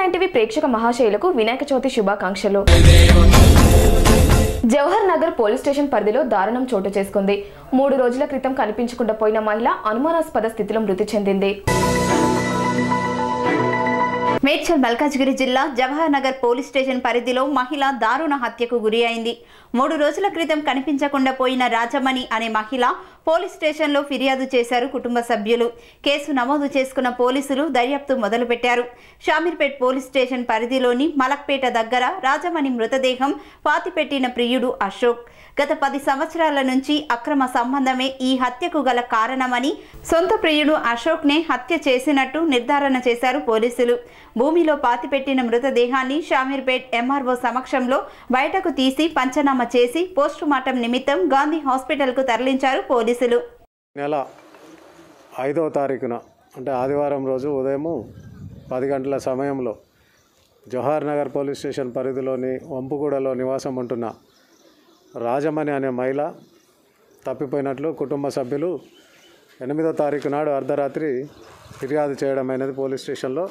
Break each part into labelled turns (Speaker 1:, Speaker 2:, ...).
Speaker 1: nine TV ప్రేక్షక మహాశయులకు వినాయక చవితి శుభాకాంక్షలు Jawahar Nagar police station పరిధిలో దారుణం చోటు చేసుకుంది మూడు రోజుల క్రితం కనిపించకుండా పోయిన మహిళ అనుమానాస్పద స్థితిలో మృతి చెందింది
Speaker 2: మేడ్చల్ మల్కాజ్గిరి జిల్లా జవహర్ నగర్ పోలీస్ స్టేషన్ పరిధిలో మహిళ దారుణ హత్యకు గురి అయింది మూడు రోజుల క్రితం కనిపించకుండా పోయిన రాజమణి అనే మహిళ పోలీస్ స్టేషన్లో ఫిర్యాదు చేశారు కుటుంబ సభ్యులు కేసు నమోదు చేసుకున్న పోలీసులు దర్యాప్తు మొదలుపెట్టారు షామీర్పేట్ పోలీస్ స్టేషన్ పరిధిలోని మలక్పేట దగ్గర రాజమణి మృతదేహం పాతిపెట్టిన ప్రియుడు అశోక్ గత పది సంవత్సరాల నుంచి అక్రమ సంబంధమే ఈ హత్యకు గల కారణమని సొంత ప్రియుడు అశోక్నే హత్య చేసినట్టు నిర్ధారణ చేశారు పోలీసులు భూమిలో పాతిపెట్టిన మృతదేహాన్ని షామీర్పేట్ ఎంఆర్ఓ సమక్షంలో బయటకు తీసి పంచనామా చేసి పోస్టుమార్టం నిమిత్తం గాంధీ హాస్పిటల్కు తరలించారు పోలీసులు
Speaker 3: నెల ఐదవ తారీఖున అంటే ఆదివారం రోజు ఉదయము పది గంటల సమయంలో జవహర్ నగర్ పోలీస్ స్టేషన్ పరిధిలోని వంపుగూడలో నివాసం ఉంటున్న రాజమణి అనే మహిళ తప్పిపోయినట్లు కుటుంబ సభ్యులు ఎనిమిదో తారీఖు నాడు అర్ధరాత్రి ఫిర్యాదు చేయడం అనేది పోలీస్ స్టేషన్లో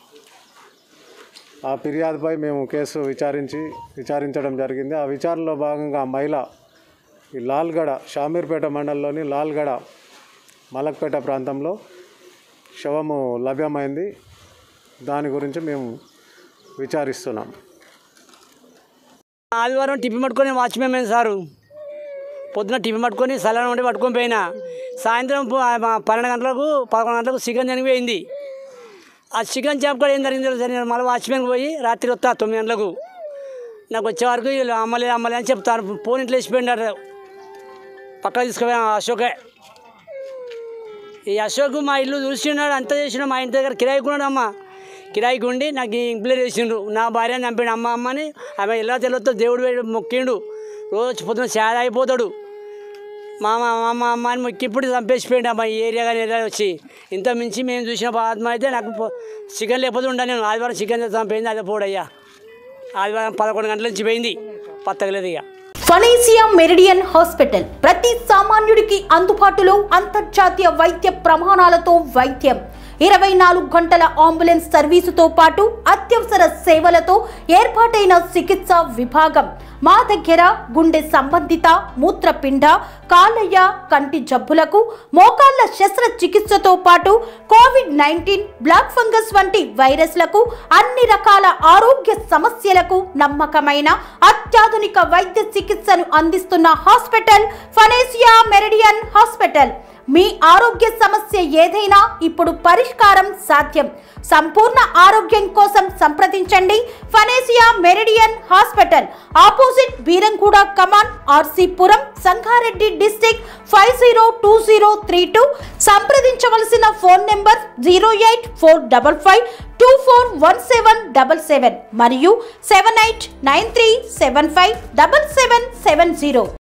Speaker 3: ఆ ఫిర్యాదుపై మేము కేసు విచారించి విచారించడం జరిగింది ఆ విచారణలో భాగంగా ఆ మహిళ ఈ లాల్గడ షామీర్పేట మండలంలోని లాల్గడ మలక్పేట ప్రాంతంలో శవము లభ్యమైంది దాని గురించి మేము విచారిస్తున్నాం
Speaker 4: ఆదివారం టిఫిన్ పట్టుకొని వాచ్మెన్ పోయిన సారు పొద్దున టిఫిన్ పట్టుకొని సలాన్ ఉండి పట్టుకొని పోయినా సాయంత్రం పో- ఆ పన్నెండు గంటలకు పదకొండు గంటలకు చికెన్ చనిపోయింది ఆ చికెన్ చేప కూడా ఏం జరిగిందో సరే నేను మళ్ళీ వాచ్మెన్కి పోయి రాత్రి వస్తా తొమ్మిది గంటలకు నాకు వచ్చే వరకు వీళ్ళు అమ్మలే అమ్మలే అని చెప్తాను ఫోన్ ఇంట్లో వేసిపోయిండారు పక్కన తీసుకుపోయిన అశోకే ఈ అశోక్ మా ఇల్లు చూసినాడు అంతా చేసినాడు మా ఇంటి దగ్గర కిరాయికి ఉన్నాడు అమ్మ కిరాయికి ఉండి నాకు ఇంప్లేర్ చేసిండ్రు నా భార్యని చంపాడు అమ్మ అమ్మని ఆమె ఎలా తెలియతో దేవుడు వేడు మొక్కిండు రోజు పొద్దున చాలా అయిపోతాడు మా మా అమ్మ అమ్మ అని మొక్కి ఇప్పుడు చంపేసిపోయిండు అమ్మ ఈ ఏరియా కానీ ఏరియా వచ్చి ఇంత మించి మేము చూసిన ఆత్మ అయితే నాకు పొ- చికెన్ లేకపోతే ఉండా నేను ఆదివారం చికెన్ చంపేయింది అదే పోడయ్యా ఆదివారం పదకొండు గంటల నుంచి పోయింది పత్తగలేదు ఇక
Speaker 5: ఫనేసియా మెరిడియన్ హాస్పిటల్ ప్రతి సామాన్యుడికి అందుబాటులో అంతర్జాతీయ వైద్య ప్రమాణాలతో వైద్యం ఇరవై నాలుగు గంటల అంబులెన్స్ సర్వీసుతో పాటు అత్యవసర సేవలతో ఏర్పాటైన చికిత్స విభాగం మా దగ్గర గుండె సంబంధిత మూత్రపిండ కాలయ్య కంటి జబ్బులకు మోకాళ్ల శస్త్రచికిత్సతో పాటు కోవిడ్ నైన్టీన్ బ్లాక్ ఫంగస్ వంటి వైరస్లకు అన్ని రకాల ఆరోగ్య సమస్యలకు నమ్మకమైన అత్యాధునిక వైద్య చికిత్సను అందిస్తున్న హాస్పిటల్ ఫనేసియా మెరిడియన్ హాస్పిటల్ మీ ఆరోగ్య సమస్య ఏదైనా ఇప్పుడు పరిష్కారం సాధ్యం సంపూర్ణ ఆరోగ్యం కోసం సంప్రదించండి Panacea Meridian hospital opposite Beeramguda Kaman RC Puram Sangareddy district five zero two zero three two సంప్రదించవలసిన phone number zero eight four double five two four one seven double seven మరియు seven eight nine three seven five double seven seven zero